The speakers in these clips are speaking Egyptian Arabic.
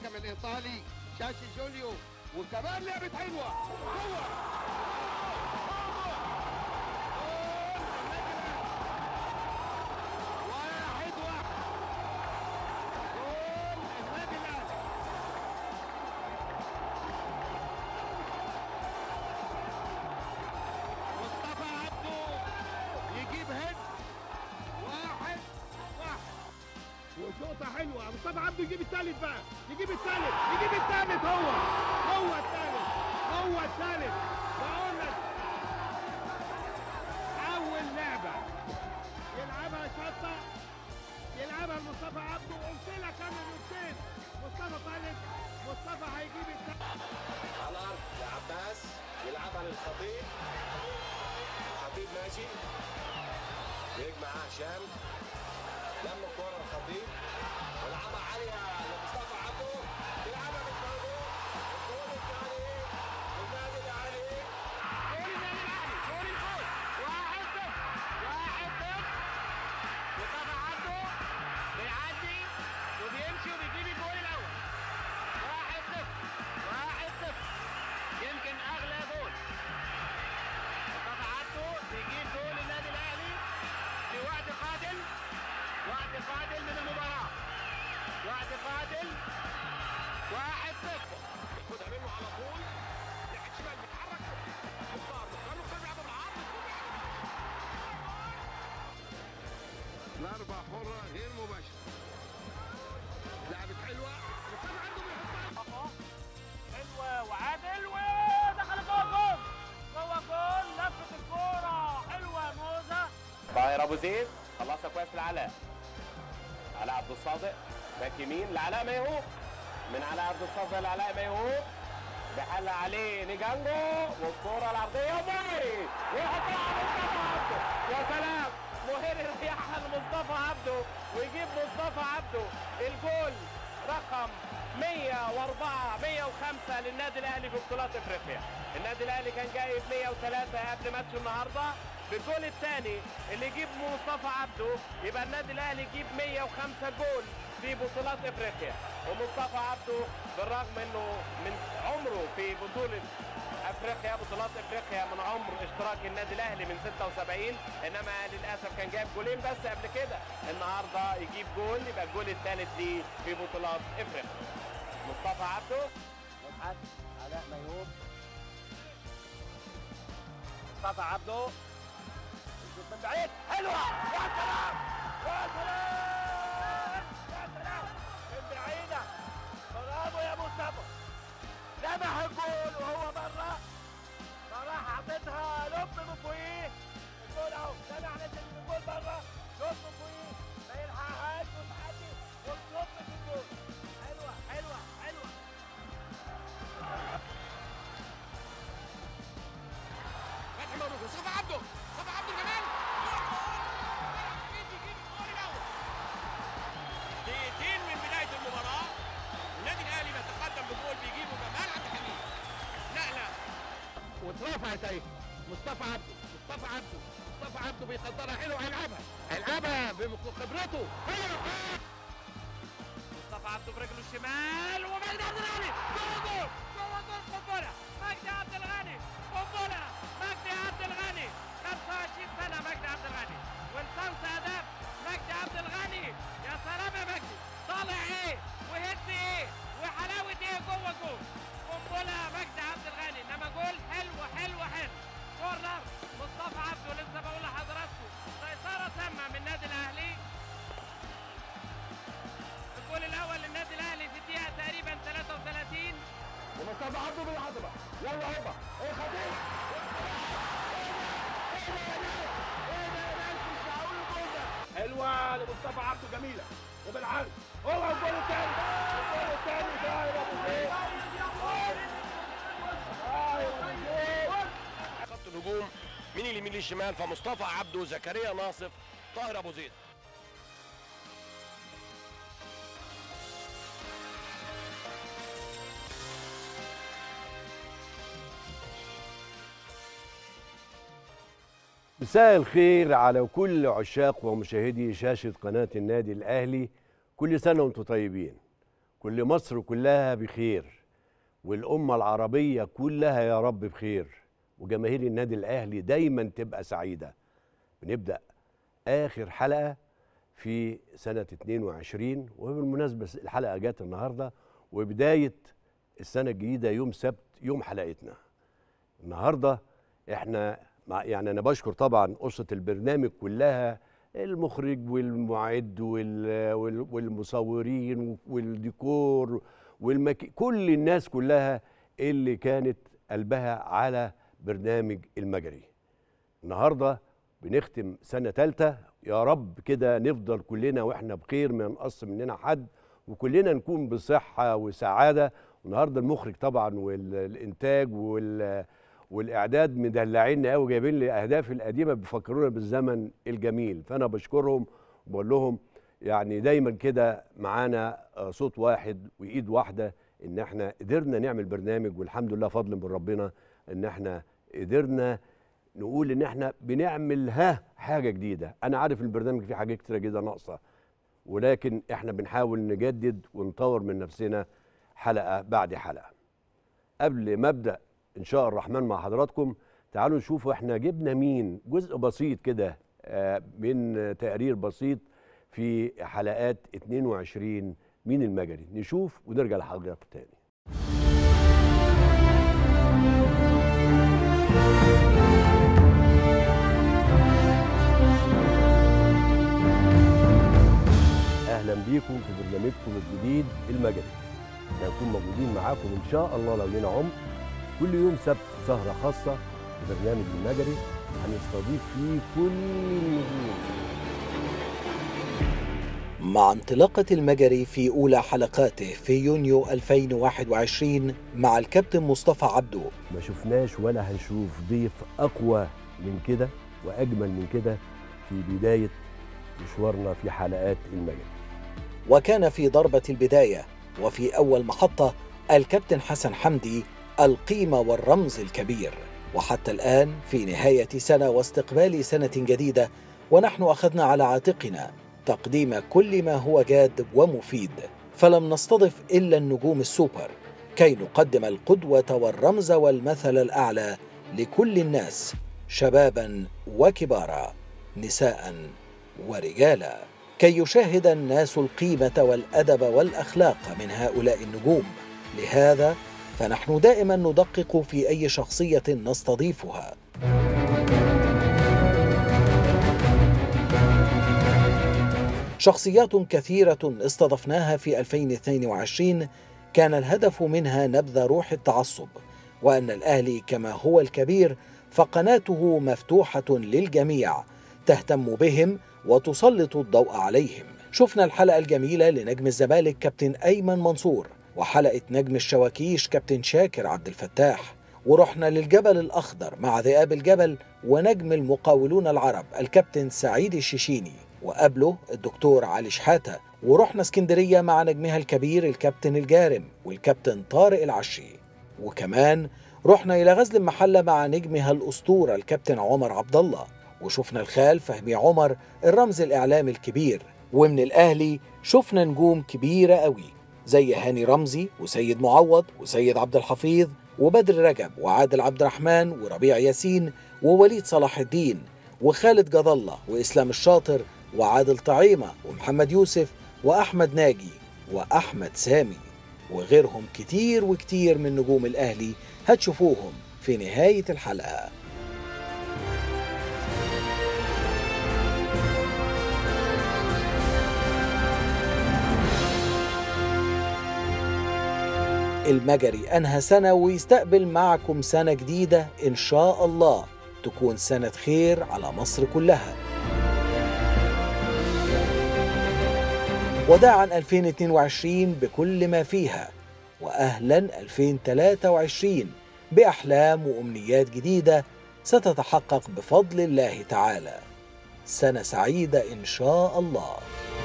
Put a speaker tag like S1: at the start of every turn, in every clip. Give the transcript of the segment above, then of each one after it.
S1: الحكم الايطالي شاشي جوليو وكمان لعبه حلوه هو واحد واحد جول النادي الاهلي مصطفى عبده يجيب هيد واحد واحد وشوطه حلوه مصطفى عبده يجيب الثالث بقى يجيب الثالث يجيب الثالث هو هو الثالث هو الثالث بقول لك اول لعبه يلعبها شطه يلعبها مصطفى عبده قلت لك انا نقطتين مصطفى طالب مصطفى هيجيب الثالث
S2: على الارض لعباس يلعبها للخطيب الخطيب ماشي يجمع هشام لم الكرة الخطيب ولعبها عالية لمصطفى عبده يلعبها بالموضوع الجول الثاني للنادي الاهلي
S1: جول النادي الاهلي جول الفوز واحد صفر واحد صفر مصطفى عبده بيعدي وبيمشي وبيجيب الجول الاول واحد صفر واحد صفر يمكن اغلى جول مصطفى عبده بيجيب جول النادي الاهلي في وقت قاتل وقت قاتل من المباراه وقت قاتل واحد صفر
S2: خدها منه على طول ناحية شمال بيتحرك مختار مختار مختار بيلعب بالعرض
S1: ضربة حرة غير مباشرة لعبة حلوة مصطفى عنده بيحطها
S3: حلوة وعادل ودخل جوه جول جوه جول لفت الكورة حلوة موزة
S4: طاهر ابو زيد خلصها كويس لعلاء علاء عبد الصادق باك يمين لعلاء ميهوب من علاء عبد الصادق لعلاء ميهوب بحل عليه نيجانجو والكرة العرضية وماري ويحطها على مصطفى عبده يا سلام مهير يريحها لمصطفى عبده ويجيب مصطفى عبده الجول رقم 104 105 للنادي الاهلي في بطولات افريقيا النادي الاهلي كان جايب 103 قبل ماتش النهارده بالجول الثاني اللي يجيب مصطفى عبده يبقى النادي الاهلي يجيب 105 جول في بطولات افريقيا ومصطفى عبده بالرغم انه من عمره في بطوله افريقيا بطولات افريقيا من عمر اشتراك النادي الاهلي من 76 انما للاسف كان جايب جولين بس قبل كده النهارده يجيب جول يبقى الجول الثالث ليه في بطولات افريقيا مصطفى عبده مدحت علاء ميهوب مصطفى عبده يشوط من بعيد حلوه يا سلام يا سلام يا سلام من بعيده برافو يا مصطفى لمح الجول وهو بره فراح حاططها لب من فوقيه الجول اهو سمع نزل الجول بره لب من فوقيه ما يلحقهاش وتعدي وتصب في الجول حلوه حلوه حلوه
S2: فتحي مبروك مصطفى عبده مصطفى عبده كمان دقيقتين من بداية المباراة النادي الأهلي بيتقدم بجول بيجيبه جمال عبد الحميد نقلة
S1: واترفعت اهي مصطفى عبده مصطفى عبده مصطفى عبده بيقدرها حلو هيلعبها هيلعبها بخبرته حلو
S3: مصطفى عبده برجله الشمال ومجدي عبد الغني جوه جول جوه جول قنبله مجدي عبد الغني قنبله مجدي عبد الغني 25 سنه مجدي عبد الغني ولسانس اداب مجدي عبد الغني يا سلام يا مجدي طالع ايه وهد ايه وحلاوه ايه جوه جول قنبله مجدي عبد الغني انما جول حلو حلو حلو كورنر مصطفى عبده لسه بقول لحضراتكم سيطره تامه من النادي الاهلي الجول الاول للنادي الاهلي في الدقيقه تقريبا 33
S1: ومصطفى عبده بالعظمه يلا هوبا ايه خطير حلوه لمصطفى عبده جميله وبالعرض هو الجول الثاني الجول الثاني طاهر ابو زيد طاهر ابو زيد
S2: خط الهجوم من اليمين للشمال فمصطفى عبده زكريا ناصف طاهر أبو زيد
S5: مساء الخير على كل عشاق ومشاهدي شاشة قناة النادي الأهلي كل سنة وانتم طيبين كل مصر كلها بخير والأمة العربية كلها يا رب بخير وجماهير النادي الأهلي دايما تبقى سعيدة بنبدأ آخر حلقة في سنة 22 وبالمناسبة الحلقة جات النهاردة وبداية السنة الجديدة يوم سبت يوم حلقتنا النهارده احنا مع يعني انا بشكر طبعا اسره البرنامج كلها المخرج والمعد وال وال والمصورين والديكور والمك... كل الناس كلها اللي كانت قلبها على برنامج المجري النهارده بنختم سنه ثالثه يا رب كده نفضل كلنا واحنا بخير ما ينقص مننا حد وكلنا نكون بصحه وسعاده والنهارده المخرج طبعا والانتاج وال والاعداد مدلعين قوي جايبين لي اهدافي القديمه بيفكرونا بالزمن الجميل فانا بشكرهم وبقول لهم يعني دايما كده معانا آه، صوت واحد وايد واحده ان احنا قدرنا نعمل برنامج والحمد لله فضل من ربنا ان احنا قدرنا نقول ان احنا بنعمل ها حاجه جديده انا عارف البرنامج فيه حاجات كتيره جدا ناقصه ولكن احنا بنحاول نجدد ونطور من نفسنا حلقه بعد حلقه قبل ما ابدا ان شاء الرحمن مع حضراتكم تعالوا نشوف احنا جبنا مين جزء بسيط كده آه، من تقرير بسيط في حلقات 22 مين المجري نشوف ونرجع لحضرتك تاني اهلا بيكم في برنامجكم الجديد المجري احنا هنكون موجودين معاكم ان شاء الله لو لنا عمر كل يوم سبت سهرة خاصة في برنامج المجري هنستضيف فيه كل النجوم
S6: مع انطلاقة المجري في أولى حلقاته في يونيو 2021 مع الكابتن مصطفى عبده
S5: ما شفناش ولا هنشوف ضيف أقوى من كده وأجمل من كده في بداية مشوارنا في حلقات المجري
S6: وكان في ضربة البداية وفي أول محطة الكابتن حسن حمدي القيمة والرمز الكبير وحتى الآن في نهاية سنة واستقبال سنة جديدة ونحن أخذنا على عاتقنا تقديم كل ما هو جاد ومفيد فلم نستضف إلا النجوم السوبر كي نقدم القدوة والرمز والمثل الأعلى لكل الناس شبابا وكبارا نساء ورجالا كي يشاهد الناس القيمة والأدب والأخلاق من هؤلاء النجوم لهذا فنحن دائما ندقق في أي شخصية نستضيفها شخصيات كثيرة استضفناها في 2022 كان الهدف منها نبذ روح التعصب وأن الأهلي كما هو الكبير فقناته مفتوحة للجميع تهتم بهم وتسلط الضوء عليهم شفنا الحلقة الجميلة لنجم الزمالك كابتن أيمن منصور وحلقة نجم الشواكيش كابتن شاكر عبد الفتاح ورحنا للجبل الأخضر مع ذئاب الجبل ونجم المقاولون العرب الكابتن سعيد الشيشيني وقبله الدكتور علي شحاتة ورحنا اسكندرية مع نجمها الكبير الكابتن الجارم والكابتن طارق العشي وكمان رحنا إلى غزل المحلة مع نجمها الأسطورة الكابتن عمر عبد الله وشفنا الخال فهمي عمر الرمز الإعلامي الكبير ومن الأهلي شفنا نجوم كبيرة قوي زي هاني رمزي وسيد معوض وسيد عبد الحفيظ وبدر رجب وعادل عبد الرحمن وربيع ياسين ووليد صلاح الدين وخالد جد الله وإسلام الشاطر وعادل طعيمة ومحمد يوسف وأحمد ناجي وأحمد سامي وغيرهم كتير وكتير من نجوم الأهلي هتشوفوهم في نهاية الحلقة المجري أنهى سنة ويستقبل معكم سنة جديدة إن شاء الله تكون سنة خير على مصر كلها وداعا 2022 بكل ما فيها وأهلا 2023 بأحلام وأمنيات جديدة ستتحقق بفضل الله تعالى سنة سعيدة إن شاء الله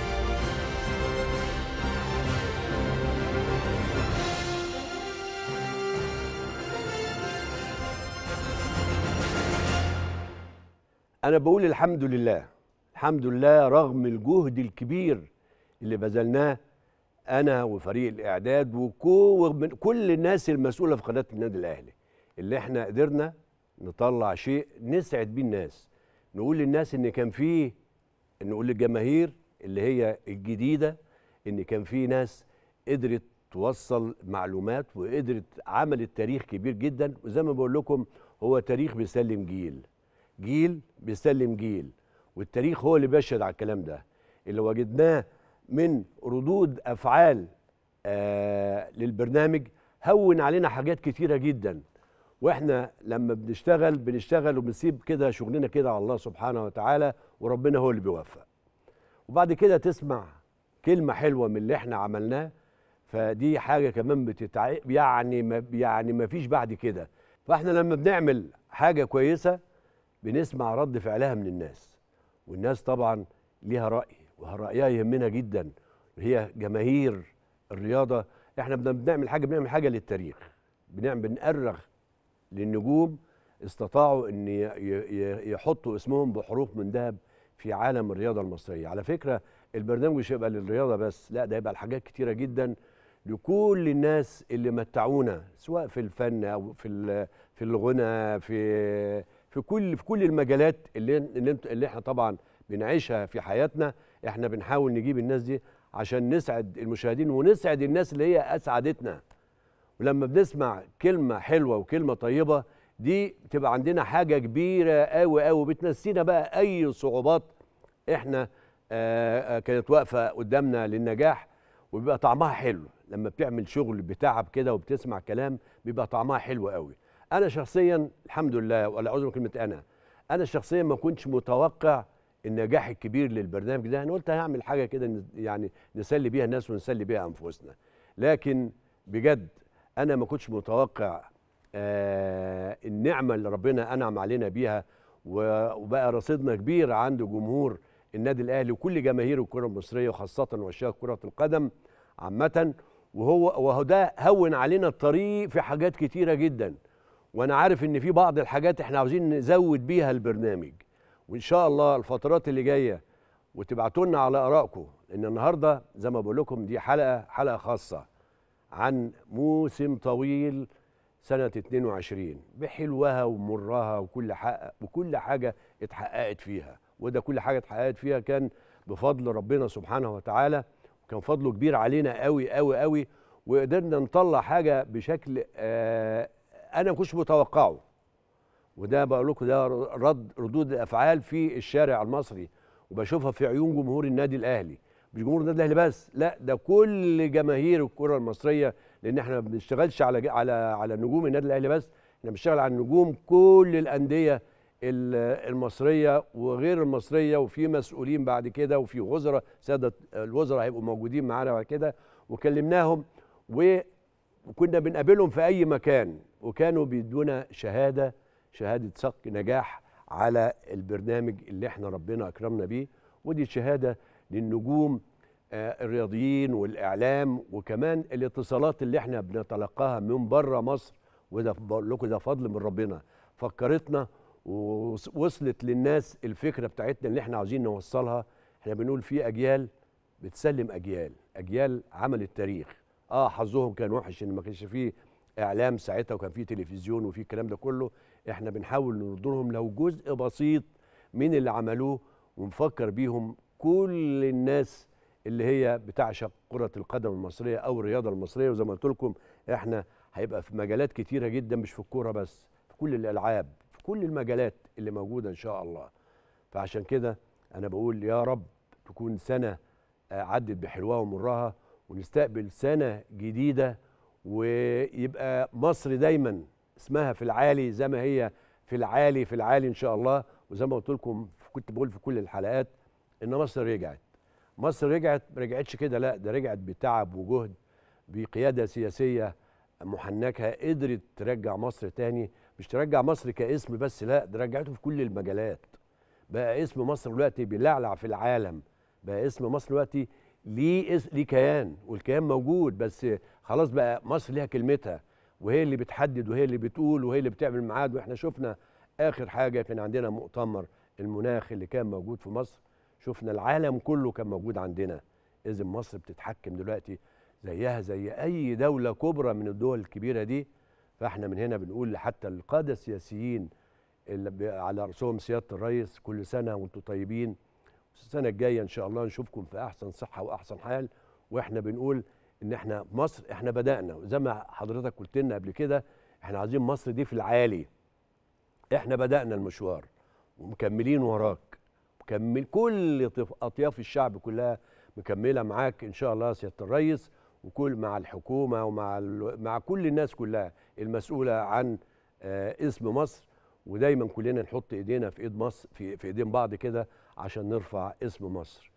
S5: أنا بقول الحمد لله الحمد لله رغم الجهد الكبير اللي بذلناه انا وفريق الاعداد وكل كل الناس المسؤوله في قناه النادي الاهلي اللي احنا قدرنا نطلع شيء نسعد بيه الناس نقول للناس ان كان فيه نقول للجماهير اللي هي الجديده ان كان في ناس قدرت توصل معلومات وقدرت عملت تاريخ كبير جدا وزي ما بقول لكم هو تاريخ بيسلم جيل جيل بيسلم جيل والتاريخ هو اللي بيشهد على الكلام ده اللي وجدناه من ردود افعال آه للبرنامج هون علينا حاجات كتيره جدا واحنا لما بنشتغل بنشتغل وبنسيب كده شغلنا كده على الله سبحانه وتعالى وربنا هو اللي بيوفق وبعد كده تسمع كلمه حلوه من اللي احنا عملناه فدي حاجه كمان بتتع يعني ما يعني ما فيش بعد كده فاحنا لما بنعمل حاجه كويسه بنسمع رد فعلها من الناس والناس طبعا ليها راي ورايها يهمنا جدا هي جماهير الرياضه احنا بدنا بنعمل حاجه بنعمل حاجه للتاريخ بنعمل بنأرخ للنجوم استطاعوا ان ي- ي- يحطوا اسمهم بحروف من ذهب في عالم الرياضه المصريه على فكره البرنامج مش هيبقى للرياضه بس لا ده يبقى لحاجات كتيره جدا لكل الناس اللي متعونا سواء في الفن او في ال- في الغنى في في كل في كل المجالات اللي اللي, انت- اللي احنا طبعا بنعيشها في حياتنا احنا بنحاول نجيب الناس دي عشان نسعد المشاهدين ونسعد الناس اللي هي اسعدتنا ولما بنسمع كلمة حلوة وكلمة طيبة دي بتبقى عندنا حاجة كبيرة قوي قوي بتنسينا بقى أي صعوبات احنا آه، آه، كانت واقفة قدامنا للنجاح وبيبقى طعمها حلو لما بتعمل شغل بتعب كده وبتسمع كلام بيبقى طعمها حلو قوي أنا شخصيا الحمد لله ولا أعوذ بكلمة أنا أنا شخصيا ما كنتش متوقع النجاح الكبير للبرنامج ده أنا قلت هعمل حاجة كده ن- يعني نسلي بيها الناس ونسلي بيها أنفسنا لكن بجد انا ما كنتش متوقع آه النعمه اللي ربنا انعم علينا بيها و- وبقى رصيدنا كبير عند جمهور النادي الاهلي وكل جماهير الكره المصريه وخاصه عشاق كره القدم عامه وهو وهو ده هون علينا الطريق في حاجات كتيره جدا وانا عارف ان في بعض الحاجات احنا عاوزين نزود بيها البرنامج وان شاء الله الفترات اللي جايه وتبعتوا لنا على ارائكم لان النهارده زي ما بقول لكم دي حلقه حلقه خاصه عن موسم طويل سنة 22 بحلوها ومرها وكل حق وكل حاجة اتحققت فيها وده كل حاجة اتحققت فيها كان بفضل ربنا سبحانه وتعالى وكان فضله كبير علينا قوي قوي قوي وقدرنا نطلع حاجة بشكل آه أنا ما كنتش متوقعه وده بقول لكم ده رد ردود الافعال في الشارع المصري وبشوفها في عيون جمهور النادي الاهلي مش جمهور النادي الاهلي بس لا ده كل جماهير الكره المصريه لان احنا ما بنشتغلش على على على نجوم النادي الاهلي بس احنا بنشتغل على نجوم كل الانديه ال- المصريه وغير المصريه وفي مسؤولين بعد كده وفي وزراء ساده الوزراء هيبقوا موجودين معانا بعد كده وكلمناهم و وكنا بنقابلهم في اي مكان وكانوا بيدونا شهاده شهاده صك نجاح على البرنامج اللي احنا ربنا اكرمنا بيه ودي شهاده للنجوم آه، الرياضيين والاعلام وكمان الاتصالات اللي احنا بنتلقاها من بره مصر وده بقول لكم ده فضل من ربنا فكرتنا ووصلت للناس الفكره بتاعتنا اللي احنا عاوزين نوصلها احنا بنقول في اجيال بتسلم اجيال اجيال عملت تاريخ اه حظهم كان وحش ان ما كانش فيه اعلام ساعتها وكان فيه تلفزيون وفيه الكلام ده كله احنا بنحاول نرد لهم لو جزء بسيط من اللي عملوه ونفكر بيهم كل الناس اللي هي بتعشق كرة القدم المصرية أو الرياضة المصرية وزي ما قلت لكم احنا هيبقى في مجالات كتيرة جدا مش في الكورة بس في كل الألعاب في كل المجالات اللي موجودة إن شاء الله فعشان كده أنا بقول يا رب تكون سنة آه، عدت بحلوها ومرها ونستقبل سنة جديدة ويبقى مصر دايما اسمها في العالي زي ما هي في العالي في العالي ان شاء الله وزي ما قلت لكم كنت بقول في كل الحلقات ان مصر رجعت مصر رجعت ما رجعتش كده لا ده رجعت بتعب وجهد بقياده سياسيه محنكه قدرت ترجع مصر تاني مش ترجع مصر كاسم بس لا ده رجعته في كل المجالات بقى اسم مصر دلوقتي بيلعلع في العالم بقى اسم مصر دلوقتي ليه اس... ليه كيان والكيان موجود بس خلاص بقى مصر ليها كلمتها وهي اللي بتحدد وهي اللي بتقول وهي اللي بتعمل ميعاد واحنا شفنا اخر حاجه كان عندنا مؤتمر المناخ اللي كان موجود في مصر شفنا العالم كله كان موجود عندنا اذا مصر بتتحكم دلوقتي زيها زي اي دوله كبرى من الدول الكبيره دي فاحنا من هنا بنقول حتى القاده السياسيين اللي ب- على راسهم سياده الرئيس كل سنه وانتم طيبين السنه الجايه ان شاء الله نشوفكم في احسن صحه واحسن حال واحنا بنقول ان احنا مصر احنا بدانا زي ما حضرتك قلت لنا قبل كده احنا عايزين مصر دي في العالي احنا بدانا المشوار ومكملين وراك مكمل كل طف- اطياف الشعب كلها مكمله معاك ان شاء الله سياده الرئيس وكل مع الحكومه ومع ال- مع كل الناس كلها المسؤوله عن آه، اسم مصر ودايما كلنا نحط ايدينا في ايد مصر في في ايدين بعض كده عشان نرفع اسم مصر